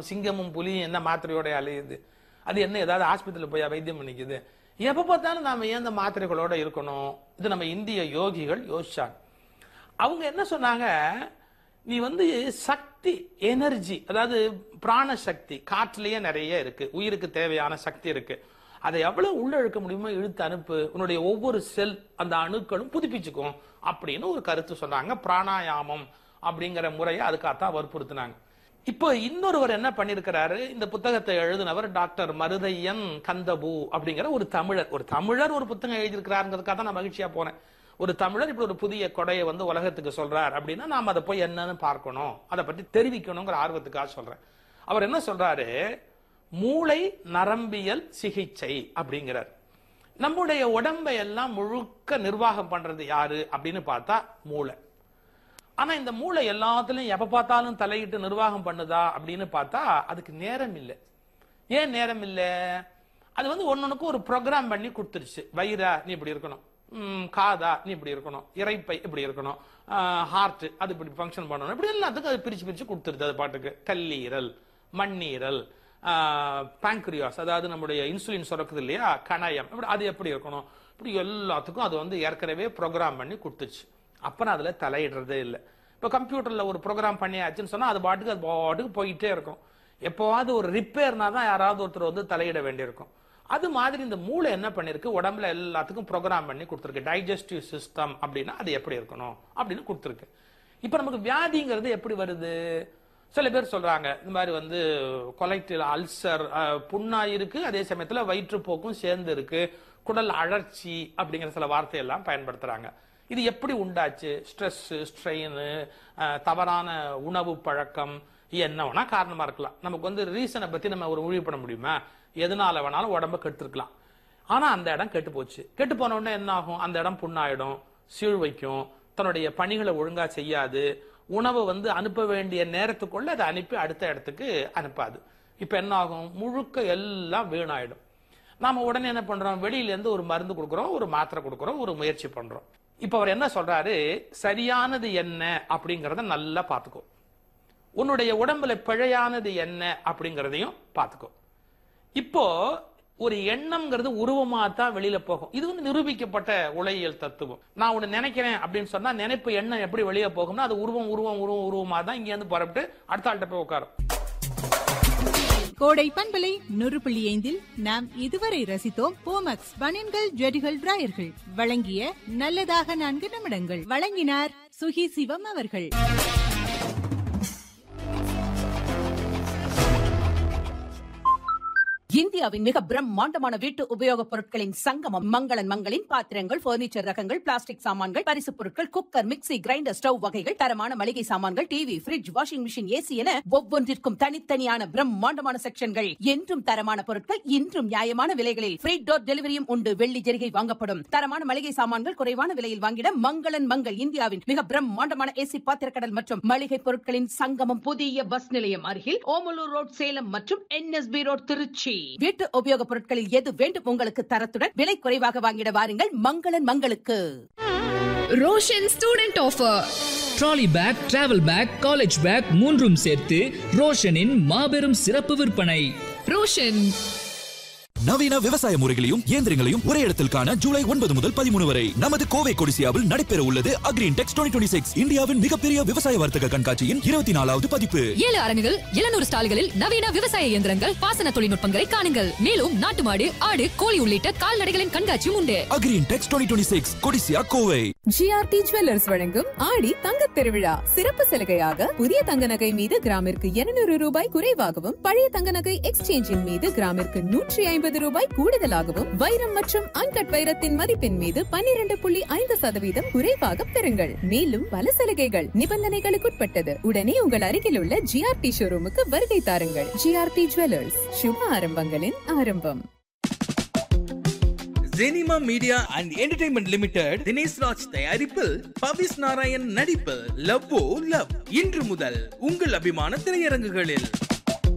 சிங்கமும் புலியும் என்ன மாத்திரையோட அலையுது அது என்ன ஏதாவது ஆஸ்பத்திரியில் போய் வைத்தியம் பண்ணிக்குது எப்ப பார்த்தாலும் நாம ஏன் இந்த மாத்திரைகளோட இருக்கணும் இது நம்ம இந்திய யோகிகள் யோசிச்சாங்க அவங்க என்ன சொன்னாங்க நீ வந்து சக்தி எனர்ஜி அதாவது பிராண சக்தி காற்றுலயே நிறைய இருக்கு உயிருக்கு தேவையான சக்தி இருக்கு அதை எவ்வளவு உள்ள இழுக்க முடியுமோ இழுத்து அனுப்பு உன்னுடைய ஒவ்வொரு செல் அந்த அணுக்களும் புதுப்பிச்சுக்கும் அப்படின்னு ஒரு கருத்து சொன்னாங்க பிராணாயாமம் அப்படிங்கிற முறையை அதுக்காகத்தான் வற்புறுத்தினாங்க இப்போ இன்னொருவர் என்ன பண்ணிருக்கிறாரு இந்த புத்தகத்தை எழுதினவர் டாக்டர் மருதையன் கந்தபு அப்படிங்கிற ஒரு தமிழர் ஒரு தமிழர் ஒரு புத்தகம் எழுதியிருக்கிறாருங்கிறதுக்காக தான் நான் மகிழ்ச்சியா போனேன் ஒரு தமிழர் இப்படி ஒரு புதிய கொடையை வந்து உலகத்துக்கு சொல்றார் அப்படின்னா நாம அதை போய் என்னன்னு பார்க்கணும் அதை பற்றி தெரிவிக்கணுங்கிற ஆர்வத்துக்காக சொல்றேன் அவர் என்ன சொல்றாரு மூளை நரம்பியல் சிகிச்சை அப்படிங்கிறார் நம்முடைய உடம்பை எல்லாம் முழுக்க நிர்வாகம் பண்றது யாரு அப்படின்னு பார்த்தா மூளை ஆனா இந்த மூளை எல்லாத்துலயும் எப்ப பார்த்தாலும் தலையிட்டு நிர்வாகம் பண்ணுதா அப்படின்னு பார்த்தா அதுக்கு நேரம் இல்லை ஏன் நேரம் இல்லை அது வந்து ஒன்னொன்னுக்கு ஒரு ப்ரோக்ராம் பண்ணி கொடுத்துருச்சு வயிறா நீ இப்படி இருக்கணும் ம், காதா நீ இப்படி இருக்கணும் இறைப்பை இப்படி இருக்கணும் ஹார்ட் அது இப்படி ஃபங்க்ஷன் பண்ணணும் இப்படி எல்லாத்துக்கும் அது பிரிச்சு பிரிச்சு கொடுத்துருது அது பாட்டுக்கு கல்லீரல் மண்ணீரல் பாங்க்ரியாஸ் அதாவது நம்முடைய இன்சுலின் சுரக்குது இல்லையா கணயம் இப்படி அது எப்படி இருக்கணும் இப்படி எல்லாத்துக்கும் அது வந்து ஏற்கனவே ப்ரோக்ராம் பண்ணி கொடுத்துருச்சு அப்புறம் அதுல தலையிடுறதே இல்லை இப்போ கம்ப்யூட்டர்ல ஒரு ப்ரோக்ராம் பண்ணியாச்சுன்னு சொன்னா அது பாட்டுக்கு அது பாட்டுக்கு போயிட்டே இருக்கும் எப்போவாவது ஒரு ரிப்பேர்னா தான் யாராவது ஒருத்தர் வந்து தலையிட வேண்டியிருக்கும் அது மாதிரி இந்த மூளை என்ன பண்ணிருக்கு உடம்புல எல்லாத்துக்கும் ப்ரோக்ராம் பண்ணி கொடுத்துருக்கு டைஜஸ்டிவ் சிஸ்டம் அப்படின்னா அது எப்படி இருக்கணும் அப்படின்னு கொடுத்துருக்கு இப்போ நமக்கு வியாதிங்கிறது எப்படி வருது சில பேர் சொல்றாங்க இந்த மாதிரி வந்து கொலைட்டில் அல்சர் புண்ணா இருக்கு அதே சமயத்துல வயிற்றுப்போக்கும் சேர்ந்து இருக்கு குடல் அழற்சி அப்படிங்கிற சில வார்த்தையெல்லாம் பயன்படுத்துறாங்க இது எப்படி உண்டாச்சு ஸ்ட்ரெஸ் ஸ்ட்ரெயின் தவறான உணவு பழக்கம் என்ன வேணா காரணமா இருக்கலாம் நமக்கு வந்து ரீசனை பத்தி நம்ம ஒரு முடிவு பண்ண முடியுமா எதனால வேணாலும் உடம்ப கெடுத்துருக்கலாம் ஆனா அந்த இடம் கெட்டு போச்சு கெட்டு போன உடனே என்ன ஆகும் அந்த இடம் புண்ணாயிடும் சீழ் வைக்கும் தன்னுடைய பணிகளை ஒழுங்கா செய்யாது உணவை வந்து அனுப்ப வேண்டிய நேரத்துக்குள்ள அதை அனுப்பி அடுத்த இடத்துக்கு அனுப்பாது இப்ப என்ன ஆகும் முழுக்க எல்லாம் வீணாயிடும் நாம உடனே என்ன பண்றோம் வெளியில இருந்து ஒரு மருந்து கொடுக்குறோம் ஒரு மாத்திரை கொடுக்குறோம் ஒரு முயற்சி பண்றோம் இப்ப அவர் என்ன சொல்றாரு சரியானது என்ன அப்படிங்கறத நல்லா பாத்துக்கோ உன்னுடைய உடம்புல பிழையானது என்ன அப்படிங்கறதையும் பாத்துக்கோ இப்போ ஒரு எண்ணம்ங்கிறது உருவமா தான் வெளியில போகும் இது வந்து நிரூபிக்கப்பட்ட உலகியல் தத்துவம் நான் ஒண்ணு நினைக்கிறேன் அப்படின்னு சொன்னா நினைப்பு எண்ணம் எப்படி வெளியே போகும்னா அது உருவம் உருவம் உருவம் உருவமா தான் இங்க இருந்து புறப்பட்டு அடுத்த ஆள்கிட்ட போய் உட்காரும் கோடை பண்பலை நூறு புள்ளி ஐந்தில் நாம் இதுவரை ரசித்தோம் போமக்ஸ் பனியன்கள் ஜெடிகள் டிராயர்கள் வழங்கிய நல்லதாக நான்கு நிமிடங்கள் வழங்கினார் சுகி சிவம் அவர்கள் இந்தியாவின் மிக பிரம்மாண்டமான வீட்டு உபயோகப் பொருட்களின் சங்கமம் மங்களன் மங்களின் பாத்திரங்கள் பர்னிச்சர் ரகங்கள் பிளாஸ்டிக் சாமான்கள் பரிசுப் பொருட்கள் குக்கர் மிக்ஸி கிரைண்டர் ஸ்டவ் வகைகள் தரமான மளிகை சாமான்கள் TV fridge washing machine AC என ஒவ்வொன்றிற்கும் தனித்தனியான பிரம்மாண்டமான செக்ஷன்கள் என்றும் தரமான பொருட்கள் இன்றும் நியாயமான விலைகளில் ஃப்ரீ டோர் டெலிவரியும் உண்டு வெள்ளி ஜெரிகை வாங்கப்படும் தரமான மளிகை சாமான்கள் குறைவான விலையில் வாங்கிட மங்களன் மங்கள் இந்தியாவின் மிக பிரம்மாண்டமான ஏசி பாத்திரக்கடல் மற்றும் மளிகை பொருட்களின் சங்கமம் புதிய பஸ் நிலையம் அருகில் ஓமலூர் ரோட் சேலம் மற்றும் என்எஸ்பி ரோட் திருச்சி வீட்டு உபயோகப் பொருட்களில் எது வேண்டும் உங்களுக்கு தரத்துடன் விலை குறைவாக வாங்கிட வாருங்கள் மங்களன் மங்களுக்கு Roshan student offer trolley bag travel bag college bag மூன்றும் சேர்த்து ரோஷனின் மாபெரும் சிறப்பு விற்பனை ரோஷன் நவீன விவசாய முறைகளையும் இயந்திரங்களையும் ஒரே இடத்தில் காண ஜூலை ஒன்பது முதல் பதிமூணு வரை நமது கோவை கொடிசியாவில் நடைபெற உள்ளது அக்ரீன் டெக்ஸ் டுவெண்ட்டி சிக்ஸ் இந்தியாவின் மிகப்பெரிய விவசாய வர்த்தக கண்காட்சியின் இருபத்தி நாலாவது பதிப்பு ஏழு அரங்குகள் எழுநூறு ஸ்டால்களில் நவீன விவசாய இயந்திரங்கள் பாசன தொழில்நுட்பங்களை காணுங்கள் மேலும் நாட்டு மாடு ஆடு கோழி உள்ளிட்ட கால்நடைகளின் கண்காட்சியும் உண்டு Agrintex twenty six Codissia Kovai GRT jewellers வழங்கும் ஆடி தங்க திருவிழா சிறப்பு சலுகையாக புதிய தங்க நகை மீது கிராமிற்கு 200 ரூபாய் குறைவாகவும் பழைய தங்க நகை எக்ஸ்சேஞ்சின் மீது கிராமிற்கு நூற்றி ஐம்பது ரூபாய் கூடுதலாகவும் வைரம் மற்றும் அன்கட் வைரத்தின் மதிப்பின் மீது 12.5% புள்ளி ஐந்து சதவீதம் குறைவாக பெறுங்கள் மேலும் பல சலுகைகள் நிபந்தனைகளுக்குட்பட்டது உடனே உங்கள் அருகில் உள்ள ஜிஆர்டி ஷோரூமுக்கு வருகை தாருங்கள் ஜிஆர்டி ஜுவல்லர்ஸ் சுப ஆரம்பங்களின் ஆரம்பம் Genima media and entertainment limited Dinesh Raj தயாரிப்பில் பவிஸ் நாராயண் நடிப்பில் லவ் லவ் இன்று முதல் உங்கள் அபிமான திரையரங்குகளில்